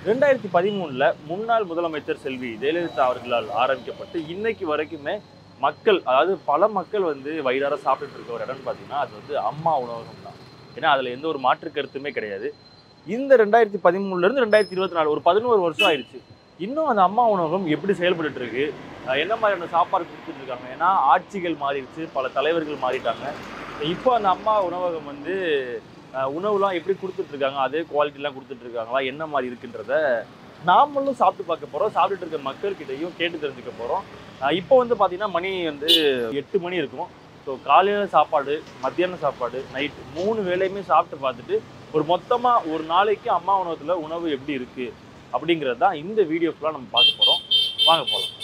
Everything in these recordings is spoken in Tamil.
ரெண்டாயிரத்தி பதிமூணுல முன்னாள் முதலமைச்சர் செல்வி ஜெயலலிதா அவர்களால் ஆரம்பிக்கப்பட்டு இன்னைக்கு வரைக்குமே மக்கள் அதாவது பல மக்கள் வந்து வயிறார சாப்பிட்டுட்டு இருக்க ஒரு இடம்னு பார்த்தீங்கன்னா அது வந்து அம்மா உணவகம் தான் ஏன்னா அதில் எந்த ஒரு மாற்று கருத்துமே கிடையாது இந்த ரெண்டாயிரத்தி பதிமூணுலேருந்து ரெண்டாயிரத்தி இருபத்தி நாலு ஒரு பதினோரு வருஷம் ஆயிடுச்சு இன்னும் அந்த அம்மா உணவகம் எப்படி செயல்பட்டுட்டு இருக்கு அஹ் என்ன மாதிரியான சாப்பாடு கொடுத்துட்டு இருக்காங்க ஏன்னா ஆட்சிகள் மாறிடுச்சு பல தலைவர்கள் மாறிட்டாங்க இப்போ அந்த அம்மா உணவகம் வந்து அஹ், உணவுலாம் எப்படி கொடுத்துட்டு இருக்காங்க அதே குவாலிட்டிலாம் கொடுத்துட்டு இருக்காங்களா என்ன மாதிரி இருக்குன்றத நாமளும் சாப்பிட்டு பார்க்க போகிறோம் சாப்பிட்டுட்டு இருக்க மக்கள்கிட்டையும் கேட்டு தெரிஞ்சுக்க போகிறோம் இப்போ வந்து பார்த்தீங்கன்னா மணி வந்து எட்டு மணி இருக்கும் ஸோ காலையில் சாப்பாடு மத்தியான சாப்பாடு நைட் மூணு வேளையுமே சாப்பிட்டு பார்த்துட்டு ஒரு மொத்தமாக ஒரு நாளைக்கு அம்மா உணவகத்தில் உணவு எப்படி இருக்குது அப்படிங்கிறது தான் இந்த வீடியோ ஃபுல்லாக நம்ம பார்க்க போகிறோம் வாங்க போகலாம்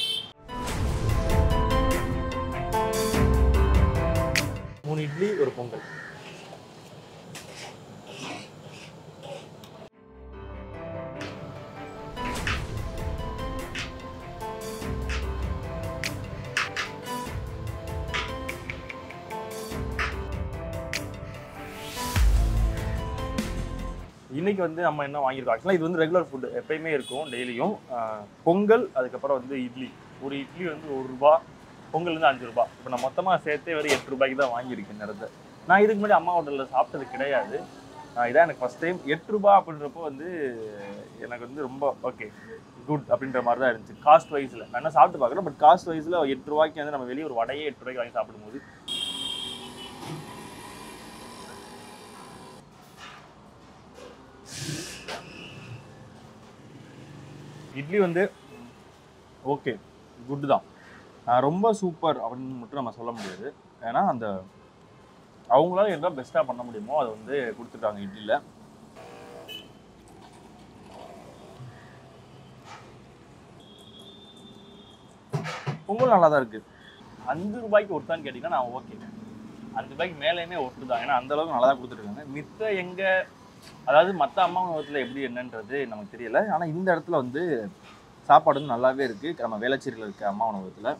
மூணு இட்லி ஒரு பொங்கல் இன்னைக்கு வந்து நம்ம என்ன வாங்கியிருக்கோம் ஆக்சுவலாக இது வந்து ரெகுலர் ஃபுட் எப்பயுமே இருக்கும் டெய்லியும் பொங்கல் அதுக்கப்புறம் வந்து இட்லி ஒரு இட்லி வந்து ஒரு ரூபா பொங்கல் வந்து அஞ்சு ரூபா இப்போ நான் மொத்தமாக சேர்த்தே வரை எட்டு ரூபாய்க்கு தான் வாங்கியிருக்கேன் நேரத்தை நான் இதுக்கு முன்னாடி அம்மா ஹோட்டலில் சாப்பிட்டது கிடையாது ஆஹ் இதான் எனக்கு ஃபஸ்ட் டைம் எட்டு ரூபா அப்படின்றப்போ வந்து எனக்கு வந்து ரொம்ப ஓகே குட் அப்படின்ற மாதிரி தான் இருந்துச்சு காஸ்ட் வைஸில் நான் என்ன சாப்பிட்டு பார்க்குறேன் பட் காஸ்ட் வைஸில் எட்டு ரூபாய்க்கு வந்து நம்ம வெளியே ஒரு வடையே எட்டு ரூபாய்க்கு வாங்கி சாப்பிடும்போது இட்லி வந்து ஓகே குட் தான் ஆஹ் ரொம்ப சூப்பர் அப்படின்னு மட்டும் நம்ம சொல்ல முடியாது ஏன்னா அந்த அவங்களால என்ன பெஸ்ட்டாக பண்ண முடியுமோ அதை வந்து கொடுத்துட்டாங்க இட்லியில் பொங்கல் நல்லா தான் இருக்குது அஞ்சு ரூபாய்க்கு ஒருத்தான்னு கேட்டிங்கன்னா நான் ஓகே அஞ்சு ரூபாய்க்கு மேலேயுமே ஒட்டு தான் ஏன்னா அந்த அளவுக்கு நல்லா தான் கொடுத்துருக்காங்க மித்த எங்கே அதாவது மற்ற அம்மா உணவகத்தில் எப்படி என்னன்றது நமக்கு தெரியல ஆனால் இந்த இடத்துல வந்து சாப்பாடு வந்து நல்லாவே இருக்குது நம்ம வேளச்சேரியில் இருக்க அம்மா உணவகத்தில்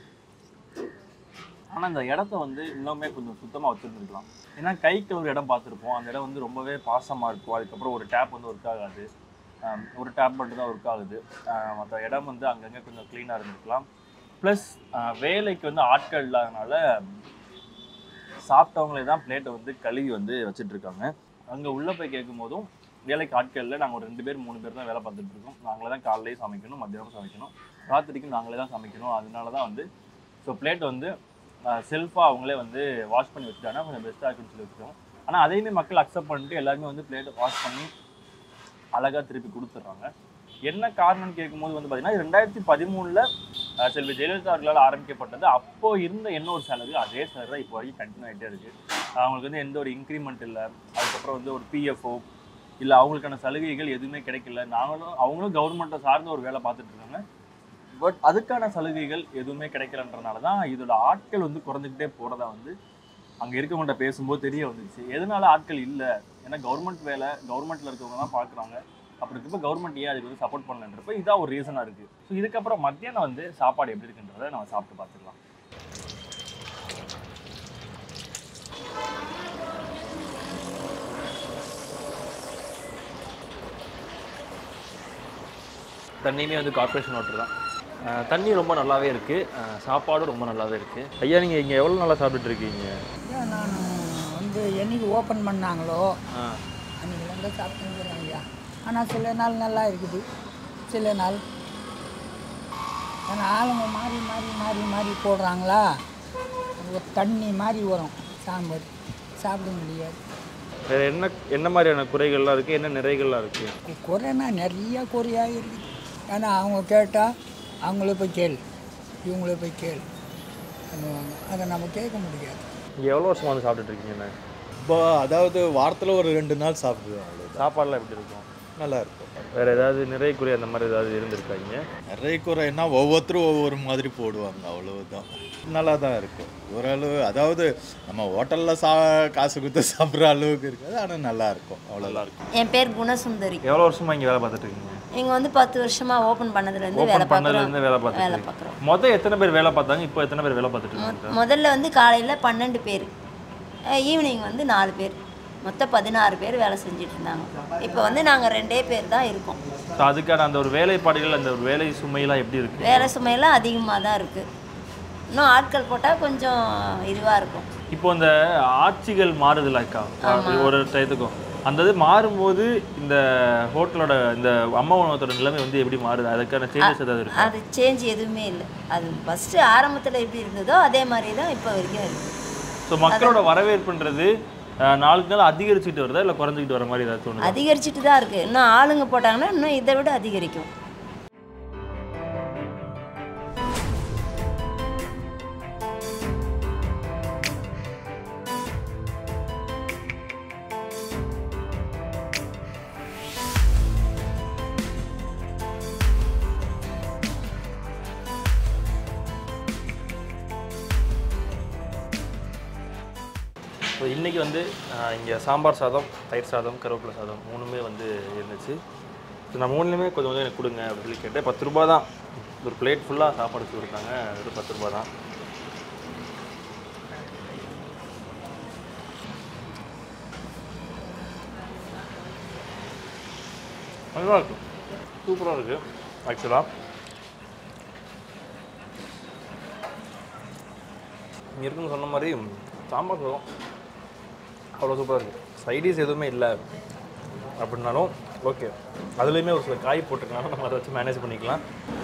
ஆனால் இந்த இடத்த வந்து இன்னுமே கொஞ்சம் சுத்தமாக வச்சுருந்துருக்கலாம் ஏன்னா கைக்கு ஒரு இடம் பார்த்துருப்போம் அந்த இடம் வந்து ரொம்பவே பாசமாக இருக்கும் அதுக்கப்புறம் ஒரு டேப் வந்து ஒர்க் ஆகாது ஆம், ஒரு டேப் மட்டும் தான் ஒர்க் ஆகுது மற்ற இடம் வந்து அங்கங்கே கொஞ்சம் க்ளீனாக இருந்திருக்கலாம் ப்ளஸ் வேலைக்கு வந்து ஆட்கள் இல்லாதனால சாப்பிட்டவங்களே தான் பிளேட்டை வந்து கழுவி வந்து வச்சுட்டு இருக்காங்க அங்கே உள்ளே போய் கேட்கும் போதும் வேலைக்கு ஆட்களில் நாங்கள் ஒரு ரெண்டு பேர் மூணு பேர் தான் வேலை பார்த்துட்டு இருக்கோம் நாங்களே தான் காலையிலேயே சமைக்கணும் மத்தியானம் சமைக்கணும் ராத்திரிக்கும் நாங்களே தான் சமைக்கணும் அதனால தான் வந்து ஸோ பிளேட் வந்து செல்ஃபாக அவங்களே வந்து வாஷ் பண்ணி வச்சுட்டாங்கன்னா கொஞ்சம் பெஸ்ட்டாக இருக்குன்னு சொல்லி வச்சுருக்கோம் ஆனால் அதையுமே மக்கள் அக்செப்ட் பண்ணிட்டு எல்லாருமே வந்து பிளேட்டை வாஷ் பண்ணி அழகாக திருப்பி கொடுத்துட்றாங்க என்ன காரணம்னு கேட்கும்போது வந்து பார்த்தீங்கன்னா ரெண்டாயிரத்தி பதிமூணில் செல்வி ஜெயலலிதா அவர்களால் ஆரம்பிக்கப்பட்டது அப்போ இருந்த என்ன ஒரு சேலரி அதே சேலரி தான் இப்போ வரைக்கும் கண்டினியூ ஆகிட்டே இருக்குது அவங்களுக்கு வந்து எந்த ஒரு இன்க்ரிமெண்ட் இல்லை அதுக்கப்புறம் வந்து ஒரு பிஎஃப்ஓ இல்லை அவங்களுக்கான சலுகைகள் எதுவுமே கிடைக்கல நாங்களும் அவங்களும் கவர்மெண்ட்டை சார்ந்த ஒரு வேலை பார்த்துட்டு இருக்காங்க பட் அதுக்கான சலுகைகள் எதுவுமே கிடைக்கலன்றனால தான் இதோட ஆட்கள் வந்து குறைஞ்சிக்கிட்டே போகிறதா வந்து அங்கே இருக்கவங்கள்ட்ட பேசும்போது தெரிய வந்துச்சு எதனால ஆட்கள் இல்லை ஏன்னா கவர்மெண்ட் வேலை கவர்மெண்ட்டில் இருக்கவங்க தான் பார்க்குறாங்க அப்படி இருக்கப்போ கவர்மெண்ட் ஏன் அதுக்கு வந்து சப்போர்ட் பண்ணலன்றப்ப இதான் ஒரு ரீசனாக இருக்குது ஸோ இதுக்கப்புறம் மத்தியானம் வந்து சாப்பாடு எப்படி இருக்குன்றதை நம்ம சாப்பிட்டு பார்த்துக்கலாம் தண்ணியுமே வந்து கார்ப்பரேஷன் வாட்டர் தான் அஹ் தண்ணி ரொம்ப நல்லாவே இருக்குது சாப்பாடும் ரொம்ப நல்லாவே இருக்குது ஐயா நீங்கள் இங்கே எவ்வளோ நல்லா சாப்பிட்டுட்டு இருக்கீங்க ஏன் நான் வந்து என்னைக்கு ஓப்பன் பண்ணாங்களோ ஆ அன்றைக்கிலேருந்து சாப்பிட்டுருக்குறேன் ஐயா ஆனால் சில நாள் நல்லா இருக்குது சில நாள் ஏன்னா ஆளுங்க மாறி மாறி மாறி மாறி போடுறாங்களா ஒரு தண்ணி மாதிரி வரும் சாம்பார் சாப்பிட முடியாது வேறு என்ன என்ன மாதிரியான குறைகள்லாம் இருக்குது என்ன நிறைகள்லாம் இருக்குது குறைனா நிறைய குறையாக இருக்குது ஏன்னா அவங்க கேட்டால் அவங்களே போய் கேள் இவங்களே போய் கேள் பண்ணுவாங்க அதை நம்ம கேட்க முடியாது இங்கே எவ்வளோ வருஷமா வந்து சாப்பிட்டுட்டு இருக்கீங்கண்ணே இப்போ அதாவது வாரத்தில் ஒரு ரெண்டு நாள் சாப்பிடுவேன் அவ்வளோதான் சாப்பாடுலாம் எப்படி இருக்கும் நல்லா இருக்கும் வேறு ஏதாவது நிறை குறை அந்த மாதிரி ஏதாவது இருந்திருக்காங்க நிறைய குறைன்னா ஒவ்வொருத்தரும் ஒவ்வொரு மாதிரி போடுவாங்க அவ்வளவுதான் நல்லா தான் இருக்கும் ஓரளவு அதாவது நம்ம ஹோட்டலில் சா காசு கொடுத்து சாப்பிட்ற அளவுக்கு இருக்காது ஆனால் நல்லா இருக்கும் அவ்வளோதான் இருக்கும் என் பேர் குணசுந்தரி எவ்வளோ வருஷமா இங்கே வேலை பார்த்துட்டு இருக்கீங்க இங்கே வந்து பத்து வருஷமா ஓப்பன் பண்ணதுலேருந்து வேலை ஓப்பன் பண்ணதுலேருந்து வேலை பார்க்குறோம் வேலை பார்த்துட்டு பார்க்குறோம் மொதல் எத்தனை பேர் வேலை பார்த்தாங்க இப்போ எத்தனை பேர் வேலை பார்த்துட்டு இருக்காங்க முதல்ல வந்து காலையில் பன்னெண்டு பேர் ஈவினிங் வந்து நாலு பேர் மொத்தம் பதினாறு பேர் வேலை செஞ்சுட்டு இருந்தாங்க இப்போ வந்து நாங்கள் ரெண்டே பேர் தான் இருக்கோம் ஸோ அதுக்கான அந்த ஒரு வேலைப்பாடுகள் அந்த ஒரு வேலை சுமையெல்லாம் எப்படி இருக்கு வேலை சுமையெல்லாம் அதிகமாக தான் இருக்குது இன்னும் ஆட்கள் போட்டால் கொஞ்சம் இதுவாக இருக்கும் இப்போ இந்த ஆட்சிகள் மாறுதுல அக்கா ஒரு டயத்துக்கும் அந்த இது மாறும்போது இந்த ஹோட்டலோட இந்த அம்மா உணவகத்தோட நிலைமை வந்து எப்படி மாறுது அதுக்கான சேஞ்சஸ் ஏதாவது இருக்கு அது சேஞ்ச் எதுவுமே இல்லை அது ஃபஸ்ட்டு ஆரம்பத்தில் எப்படி இருந்ததோ அதே மாதிரி தான் இப்போ வரைக்கும் இருக்குது ஸோ மக்களோட வரவேற்புன்றது அஹ், நாளுக்கு நாள் அதிகரிச்சுட்டு வருதா இல்லை குறைஞ்சிக்கிட்டு வர மாதிரி ஏதாவது தோணுது அதிகரிச்சுட்டு தான் இருக்குது இன்னும் ஆளுங்க போட்டாங்கன்னா இன்னும் இதை விட அதிகரிக்கும் ஸோ இன்றைக்கி வந்து இங்கே சாம்பார் சாதம் தயிர் சாதம் கருவேப்பிலை சாதம் மூணுமே வந்து இருந்துச்சு ஸோ நான் மூணுலேயுமே கொஞ்சம் கொஞ்சம் எனக்கு கொடுங்க அப்படின்னு சொல்லி கேட்டேன் பத்து ரூபா தான் ஒரு பிளேட் ஃபுல்லாக சாப்பாடு வச்சு கொடுத்தாங்க அது பத்து ரூபா தான் நல்லா இருக்கும் சூப்பராக இருக்குது ஆக்சுவலாக இங்கே இருக்குன்னு சொன்ன மாதிரி சாம்பார் சாதம் அவ்வளோ சூப்பராக இருக்குது சைடிஸ் எதுவுமே இல்லை அப்படின்னாலும் ஓகே அதுலேயுமே ஒரு சில காய் போட்டிருக்கனால நம்ம அதை வச்சு மேனேஜ் பண்ணிக்கலாம்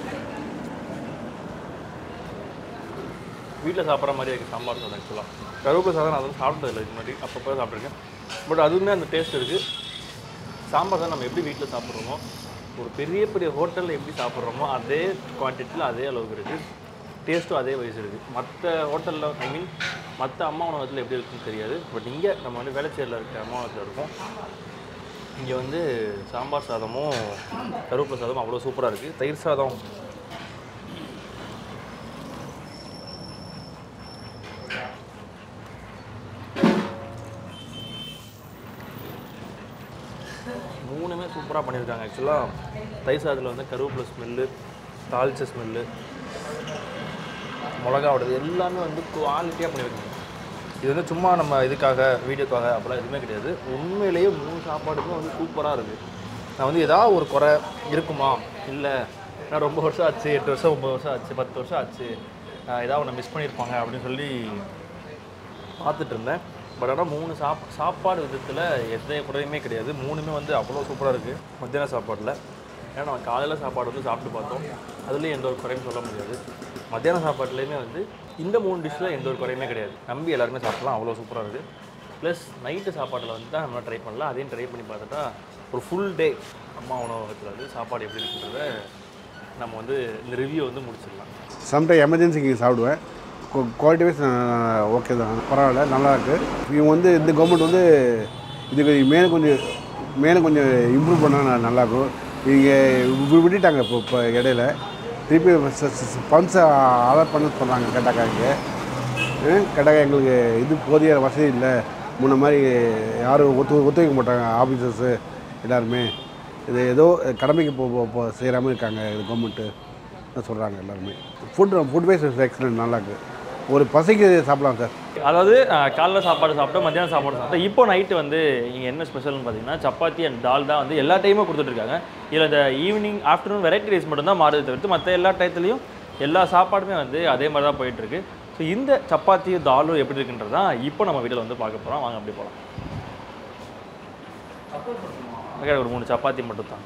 வீட்டில் சாப்பிட்ற மாதிரி இருக்குது சாம்பார் சாதம் ஆக்சுவலாக கருவேப்பிலை சாதம் நான் அதெல்லாம் சாப்பிட்டதில்லை இது மாதிரி அப்பப்போ சாப்பிட்ருக்கேன் பட் அதுவுமே அந்த டேஸ்ட் இருக்குது சாம்பார் சாதம் நம்ம எப்படி வீட்டில் சாப்பிட்றோமோ ஒரு பெரிய பெரிய ஹோட்டலில் எப்படி சாப்பிட்றோமோ அதே குவான்டிட்டியில் அதே அளவுக்கு இருக்குது டேஸ்ட்டும் அதே வயசு இருக்குது மற்ற ஹோட்டலில் ஐ மீன் மற்ற அம்மா உணவகத்தில் எப்படி இருக்குன்னு தெரியாது பட் இங்கே நம்ம வந்து வேளச்சேரியில் இருக்க அம்மா உணவகத்தில் இருக்கோம் இங்கே வந்து சாம்பார் சாதமும் கருவேப்பிலை சாதமும் அவ்வளோ சூப்பராக இருக்குது தயிர் சாதம் மூணுமே சூப்பராக பண்ணியிருக்காங்க ஆக்சுவலாக தயிர் சாதத்தில் வந்து கருவேப்பிலை ஸ்மெல்லு தாளிச்ச ஸ்மெல்லு மிளகாவோடது எல்லாமே வந்து குவாலிட்டியாக பண்ணியிருக்காங்க இது வந்து சும்மா நம்ம இதுக்காக வீடியோக்காக அப்படிலாம் எதுவுமே கிடையாது உண்மையிலேயே மூணு சாப்பாடுக்கும் வந்து சூப்பராக இருக்குது நான் வந்து ஏதாவது ஒரு குறை இருக்குமா இல்லை நான் ரொம்ப வருஷம் ஆச்சு எட்டு வருஷம் ஒம்பது வருஷம் ஆச்சு பத்து வருஷம் ஆச்சு ஆஹ் ஏதாவது ஒன்று மிஸ் பண்ணியிருப்பாங்க அப்படின்னு சொல்லி பார்த்துட்டு இருந்தேன் பட் ஆனால் மூணு சாப் சாப்பாடு விதத்தில் எந்த குறையுமே கிடையாது மூணுமே வந்து அவ்வளோ சூப்பராக இருக்குது மத்தியான சாப்பாட்டில் ஏன்னா நம்ம காலையில் சாப்பாடு வந்து சாப்பிட்டு பார்த்தோம் அதுலேயும் எந்த ஒரு குறையும் சொல்ல முடியாது மத்தியான சாப்பாட்டுலேயுமே வந்து இந்த மூணு டிஷ்ஷில் எந்த ஒரு குறையுமே கிடையாது நம்பி எல்லாருமே சாப்பிடலாம் அவ்வளோ சூப்பராக இருக்குது ப்ளஸ் நைட்டு சாப்பாட்டில் வந்து தான் நம்ம ட்ரை பண்ணலாம் அதையும் ட்ரை பண்ணி பார்த்துட்டா ஒரு ஃபுல் டே அம்மா உணவகத்தில் வந்து சாப்பாடு எப்படி இருக்குன்றத நம்ம வந்து இந்த ரிவ்யூ வந்து முடிச்சிடலாம் சம்டைம் எமர்ஜென்சிக்கு சாப்பிடுவேன் குவாலிட்டி வைஸ் ஓகே தான் பரவாயில்ல நல்லா இருக்கு இவங்க வந்து இந்த கவர்மெண்ட் வந்து இதுக்கு மேலும் கொஞ்சம் மேலும் கொஞ்சம் இம்ப்ரூவ் பண்ணால் நல்லாயிருக்கும் இங்கே விட்டுட்டாங்க இப்போ இப்போ இடையில திருப்பி பம்ப்ஸை அலர்ட் பண்ண சொல்கிறாங்க கேட்டாக்கா இங்கே கேட்டாக்கா எங்களுக்கு இது போதிய வசதி இல்லை முன்ன மாதிரி யாரும் ஒத்து ஒத்துழைக்க மாட்டாங்க ஆஃபீஸர்ஸு எல்லாருமே இது ஏதோ கடமைக்கு போ போ- போ செய்கிற மாதிரி இருக்காங்க இது கவர்மெண்ட்டு சொல்கிறாங்க எல்லாருமே ஃபுட் ஃபுட் வைஸ் எக்ஸலண்ட் நல்லா இருக்கு ஒரு பசிக்கு சாப்பிடலாம் சார் அதாவது அஹ், காலைல சாப்பாடு சாப்பிட்டோம் மத்தியானம் சாப்பாடு சாப்பிட்டோம் இப்போ நைட்டு வந்து இங்கே என்ன ஸ்பெஷல்னு பார்த்தீங்கன்னா சப்பாத்தி அண்ட் டால் தான் வந்து எல்லா டைமும் கொடுத்துட்ருக்காங்க இதில் இந்த ஈவினிங் ஆஃப்டர்நூன் வெரைட்டி ரைஸ் மட்டும் தான் மாறுது தவிர்த்து மற்ற எல்லா டயத்துலையும் எல்லா சாப்பாடுமே வந்து அதே மாதிரி தான் போயிட்டுருக்கு ஸோ இந்த சப்பாத்தியும் தாலும் எப்படி இருக்குன்றது தான் இப்போ நம்ம வீட்டில் வந்து பார்க்க போகிறோம் வாங்க அப்படி போகலாம் ஓகே ஒரு மூணு சப்பாத்தி மட்டும் தான்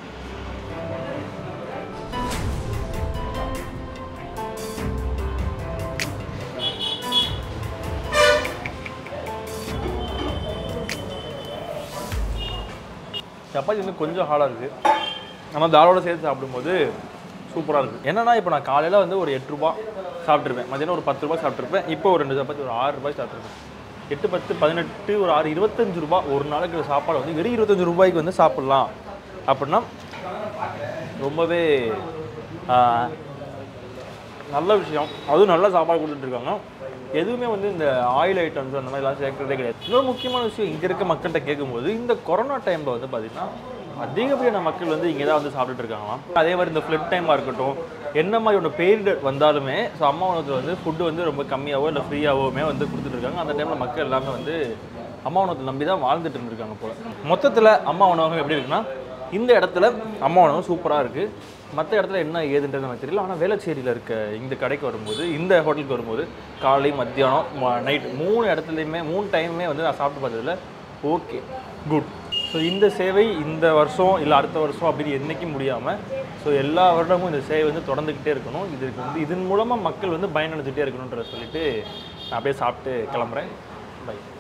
சப்பாத்தி வந்து கொஞ்சம் ஹார்டாக இருக்குது நம்ம தாலோட சேர்த்து சாப்பிடும்போது சூப்பராக இருக்குது என்னன்னா இப்போ நான் காலையில் வந்து ஒரு எட்டு ரூபா சாப்பிட்ருப்பேன் மதியானம் ஒரு பத்து ரூபா சாப்பிட்ருப்பேன் இப்போ ஒரு ரெண்டு சப்பாத்தி ஒரு ஆறு ரூபாய் சாப்பிட்ருப்பேன் எட்டு பத்து பதினெட்டு ஒரு ஆறு இருபத்தஞ்சு ரூபா ஒரு நாளைக்கு ஒரு சாப்பாடு வந்து வெறும் இருபத்தஞ்சு ரூபாய்க்கு வந்து சாப்பிட்லாம் அப்படின்னா ரொம்பவே ஆஹ், நல்ல விஷயம் அதுவும் நல்ல சாப்பாடு கொடுத்துட்ருக்காங்க எதுவுமே வந்து இந்த ஆயில் ஐட்டம்ஸ் அந்த மாதிரிலாம் சேர்க்கறதே கிடையாது இன்னொரு முக்கியமான விஷயம் இங்கே இருக்க மக்கள்கிட்ட கேட்கும்போது இந்த கொரோனா டைமில் வந்து பார்த்திங்கன்னா அதிகப்படியான மக்கள் வந்து இங்கே தான் வந்து சாப்பிட்டுட்டு இருக்காங்களாம் அதே மாதிரி இந்த ஃப்ளட் டைமாக இருக்கட்டும் என்ன மாதிரி ஒன்று பெய்டு வந்தாலுமே ஸோ அம்மா உணவகத்தில் வந்து ஃபுட்டு வந்து ரொம்ப கம்மியாவோ இல்லை ஃப்ரீயாகவோமே வந்து கொடுத்துட்டு இருக்காங்க அந்த டைமில் மக்கள் எல்லாமே வந்து அம்மா உணவத்தை நம்பி தான் வாழ்ந்துட்டு இருந்திருக்காங்க போல மொத்தத்தில் அம்மா உணவகம் எப்படி இருக்குன்னா இந்த இடத்துல அம்மா உணவகம் சூப்பராக இருக்குது மற்ற இடத்துல என்ன ஏதுன்றது எனக்கு தெரியல ஆனால் வேளச்சேரியில் இருக்க இந்த கடைக்கு வரும்போது இந்த ஹோட்டலுக்கு வரும்போது காலை மத்தியானம் நைட் மூணு இடத்துலையுமே மூணு டைமுமே வந்து நான் சாப்பிட்டு பார்த்ததுல ஓகே குட் ஸோ இந்த சேவை இந்த வருஷம் இல்லை அடுத்த வருஷம் அப்படின்னு என்றைக்கும் முடியாமல் ஸோ எல்லா வருடமும் இந்த சேவை வந்து தொடர்ந்துக்கிட்டே இருக்கணும் இதுக்கு வந்து இதன் மூலமாக மக்கள் வந்து பயனடைஞ்சிட்டே இருக்கணுன்றத சொல்லிட்டு நான் அப்படியே சாப்பிட்டு கிளம்புறேன் பை